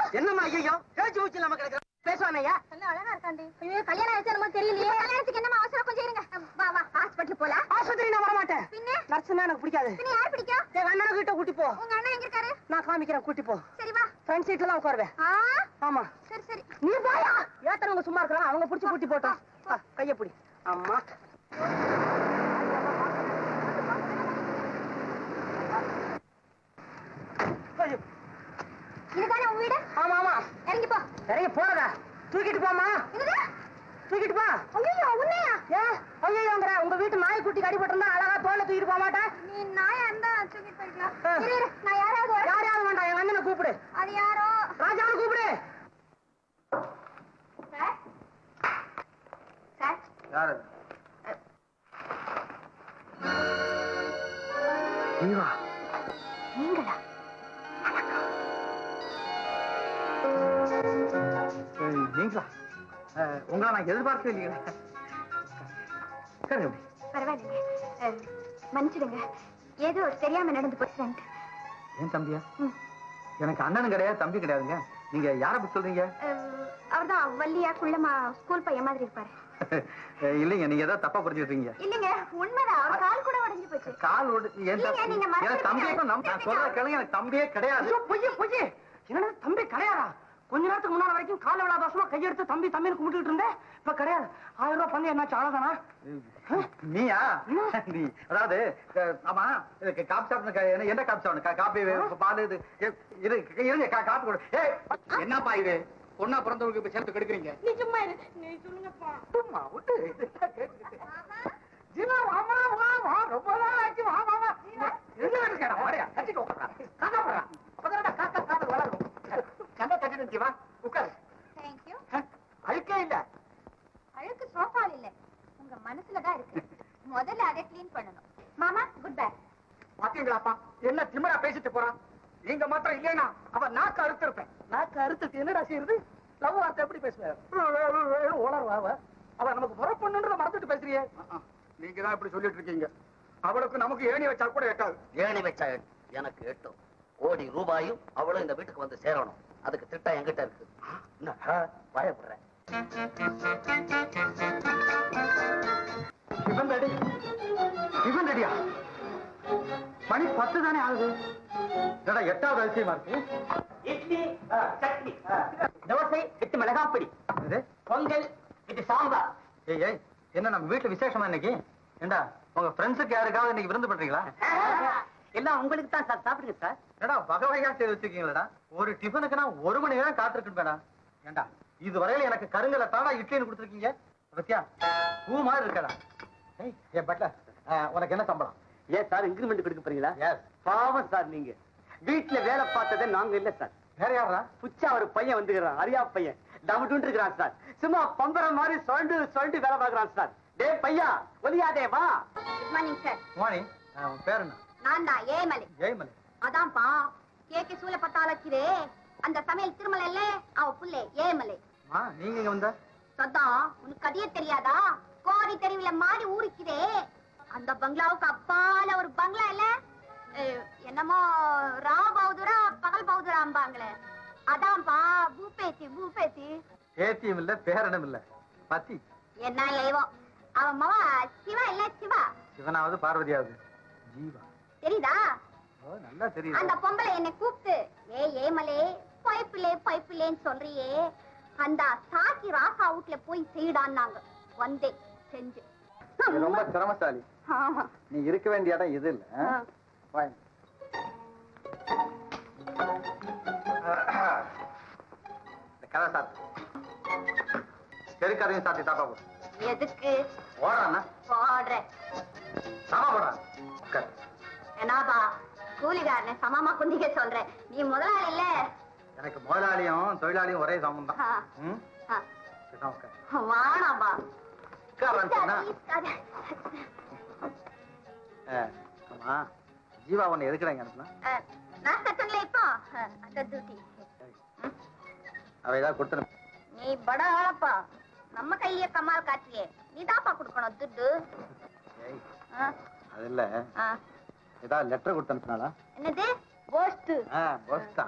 என்னம்மா ஐயோ பேச்சு மூச்சு நம்ம கிடக்குற பேசுவானையா நல்ல அழகா இருக்காண்டி ஐயோ கல்யாணம் ஆயிடுச்சு என்னமோ தெரியலையே கல்யாணத்துக்கு என்னமா அவசரம் கொஞ்சம் இருங்க வா வா ஹாஸ்பிட்டல் போலாம் ஆஸ்பத்திரி நான் வர மாட்டேன் பின்ன நர்ஸ்னா எனக்கு பிடிக்காது பின்ன யார் பிடிக்கும் என் அண்ணனை கிட்ட கூட்டி போ உங்க அண்ணன் எங்க இருக்காரு நான் காமிக்கிறேன் கூட்டி போ சரி வா ஃப்ரண்ட் சீட்ல தான் உட்காருவேன் ஆ ஆமா சரி சரி நீ போயா ஏத்தனவங்க சும்மா இருக்கிறாங்க அவங்க புடிச்சு கூட்டி போட்டோம் வா, கைய பிடி அம்மா ஐயோ, இதுதானே உன் வீடு ஆமா ஆமா இறங்கி போ இறங்கி போறதா தூக்கிட்டு போமா இதுதா தூக்கிட்டு போ ஐயோ உன்னையா ஏ ஐயோங்கிற உங்க வீட்டு நாய்க்குட்டி கடிபட்டிருந்தா அழகா தோல்ல தூக்கிட்டு போக மாட்டேன் நீ நாயா இருந்தா தூக்கிட்டு போய்க்கலாம் ஆ. இரு, இரு, நான் யாராவது வரேன். யாரையாவது வேண்டாம் என் அண்ணனை கூப்பிடு அது யாரோ ராஜாவை கூப்பிடு சார் சார் யாரு நீவா நீங்களா நீங்களா உங்களை நான் எதிர்பார்க்கவே இல்லைங்களே உட்காருங்க அப்படி. பரவாயில்லைங்க அஹ், மன்னிச்சிடுங்க ஏதோ தெரியாம நடந்து போச்சுன்ட்டு ஏன் தம்பியா ம். எனக்கு அண்ணனும் கிடையாது தம்பி கிடையாதுங்க நீங்க யாரை பத்தி சொல்றீங்க அஹ், அவர்தான் வள்ளியா குள்ளமா ஸ்கூல் பையன் மாதிரி இருப்பாரு இல்லைங்க நீங்க ஏதோ தப்பா புரிஞ்சுட்டீங்க இல்லைங்க உண்மைதான் அவர் கால் கூட உடைஞ்சு போச்சு கால் ஓடு என் இல்லைங்க, நீங்க தம்பி- எனக்கு தம்பியே மறந்துட்டீங்க. நம்ப- நான் சொல்ற கேளுங்க எனக்கு தம்பியே கிடையாது பொய்யே பொய்யே என்னடா தம்பி கிடையாதா கொஞ்ச நேரத்துக்கு முன்னால வரைக்கும் கால விழா தோஷமா கையெடுத்து தம்பி தம்பின்னு கும்பிட்டுட்டு இருந்தேன் இப்ப கிடையாது ஆயிரம் ரூபாய் பந்தயம் என்னாச்சு அழகானா நீயா நீ அதாவது அஹ், ஆமா இதுக்கு காப்பி சாப்பிடணும் என்ன காப்பி சாப்பிடணும் காப்பி பால் இது எ- இரு இருங்க கா- காப்பி கொடு ஏய் என்னப்பா இது பொண்ணா பிறந்தவங்களுக்கு இப்ப சேர்த்து கெடுக்குறீங்க நீ சும்மா இரு நீ சொல்லுங்கப்பா சும்மா விட்டு இதெல்லாம் கேட்டுக்கிட்டு. ஜீவா, வாமா, வா, வா, ரொம்ப நாள் ஆச்சு, வா, வா, வா. எங்க இருக்கடா, வாடியா, கட்டிட்டு உட்கார்றா. காக்கா போடுறா. அப்பதானடா காக்கா காதல் வளரும். கண்ணை கட்டிட்டு இருந்துச்சு, வா, உட்காரு. தேங்க்யூ அஹ், அழுக்கே இல்ல. அழுக்கு சோஃபால இல்ல உங்க மனசுல தான் இருக்கு முதல்ல அதை க்ளீன் பண்ணணும் மாமா குட் பை பாத்தீங்களாப்பா, என்ன திமிரா பேசிட்டு போறான் நீங்க மாத்திரம் இல்லைனா அவன் நாக்கு அறுத்திருப்பேன் நாக்கு அறுத்துட்டு என்னடா செய்யறது லவ் வார்த்தை எப்படி பேசுவேன் உளருவா அவ அவ நமக்கு முறை பண்ணுன்றத மறந்துட்டு பேசுறியே நீங்க தான் இப்படி சொல்லிட்டு இருக்கீங்க அவளுக்கு நமக்கு ஏணி வச்சா கூட எட்டாது ஏணி வச்சா எனக்கு எட்டும் கோடி ரூபாயும் அவளும் இந்த வீட்டுக்கு வந்து சேரணும் அதுக்கு திட்டம் என்கிட்ட இருக்கு என்ன, ஆ, பயப்படுறேன் இவன் ரெடி இவன் ரெடியா மணி பத்து தானே ஆகுது என்னடா எட்டாவது அதிசயமா இருக்கு இட்லி சட்னி தோசை வித்து மிளகாப்பொடி இது பொங்கல் இது சாம்பார் ஏய் ஏய் என்ன நம்ம வீட்டுல விசேஷமா இன்னைக்கு ஏண்டா உங்க ஃப்ரெண்ட்ஸுக்கு யாருக்காவது இன்னைக்கு விருந்து பண்றீங்களா எல்லாம் உங்களுக்கு தான் சார் சாப்பிடுங்க சார் ஏடா வகை வகையா செய்து வச்சிருக்கீங்களா ஒரு டிஃபனுக்கு நான் ஒரு மணி நேரம் காத்திருக்கேன்டா ஏண்டா இதுவரையில எனக்கு கருங்கல தாடா இட்லின்னு கொடுத்துருக்கீங்க பத்தியா பூ மாதிரி இருக்கடா ஏய் ஏ பட்லர் உனக்கு என்ன சம்பளம் ஏன் சார் இன்கிரிமெண்ட் கொடுக்க போறீங்களா எஸ் பாவம் சார் நீங்க வீட்டுல வேலை பார்த்ததே நாங்க இல்ல சார் வேற யாரா புச்சா ஒரு பையன் வந்துக்கிறான் அரியா பையன் டமுட்டு இருக்கிறான் சார் சும்மா பம்பரம் மாதிரி சொல்லிட்டு சொல்லிட்டு வேலை பார்க்கறான் சார் டே பையா ஒலியாதே வா குட் மார்னிங் சார் வாணி ஆ, உன் பேர் என்ன நான் தான் ஏமலை ஜெயமலி அதான்ப்பா கேக்கு சூல பத்தாலக்கிறே அந்த சமையல் திருமலைல அவ புள்ளே ஏமலை மா நீங்க இங்க வந்த சத்தம் உனக்கு கதையே தெரியாதா கோரி தெருவில மாறி ஊருக்குதே அந்த பங்களாவுக்கு அப்பால ஒரு பங்களா இல்ல அஹ், என்னமோ ரா பௌதுரா பகல் பௌதுராம்பாங்களே அதான்ப்பா பூபேத்தி பூபேத்தி பேத்தியும் இல்ல பேரனும் இல்ல பத்தி என்ன ஏவம் அவன் மவ சிவா இல்ல சிவா சிவனாவது பார்வதியாவது ஜீவா தெரியுதா ஓ நல்லா அந்த தெரியுது பொம்பளை என்னை கூப்பிட்டு ஏ ஏமலே பைப்பிலே பைப்பிலேன்னு சொல்றியே அந்த சாக்கி ராசா வீட்ல போய் செய்டான்னாங்க வந்தேன் செஞ்சு நீ ரொம்ப சிரமசாலி ஆமா நீ இருக்க வேண்டிய இடம் இது இல்ல ஆ? ஆ. வாங்க. இந்த கதை சாத்து தெருக்கதையும் சாத்தி தாப்பா போடு எதுக்கு ஓடுறான்னா போடுற தாப்பா போடுறான் உட்காரு. என்னாப்பா கூலிகாரனை சமமா குந்திக்க சொல்ற நீ முதலாளி இல்ல எனக்கு முதலாளியும் தொழிலாளியும் ஒரே சமம் தான் ஆ. ம்? ஆ, சரிதான், உட்காரு. வானாப்பா உட்காருன்னு சொன்னா. இருக்காது. ஆ, ஆமா ஜீவா உன்னை எதுக்குடா இங்க அனுப்புனா அஹ், நான் கட்டல இப்போ அஹ், அந்த டியூட்டி அவ ஏதாவது கொடுத்துரு நீ பட ஆளப்பா நம்ம கையிலேயே கமால் காட்டியே நீ தாப்பா கொடுக்கணும் துட்டு ஏய், ஆ, அது இல்ல ஆ. ஏதாவது லெட்டர் கொடுத்து அனுப்புனாளா என்னது போஸ்ட் ஆ போஸ்ட்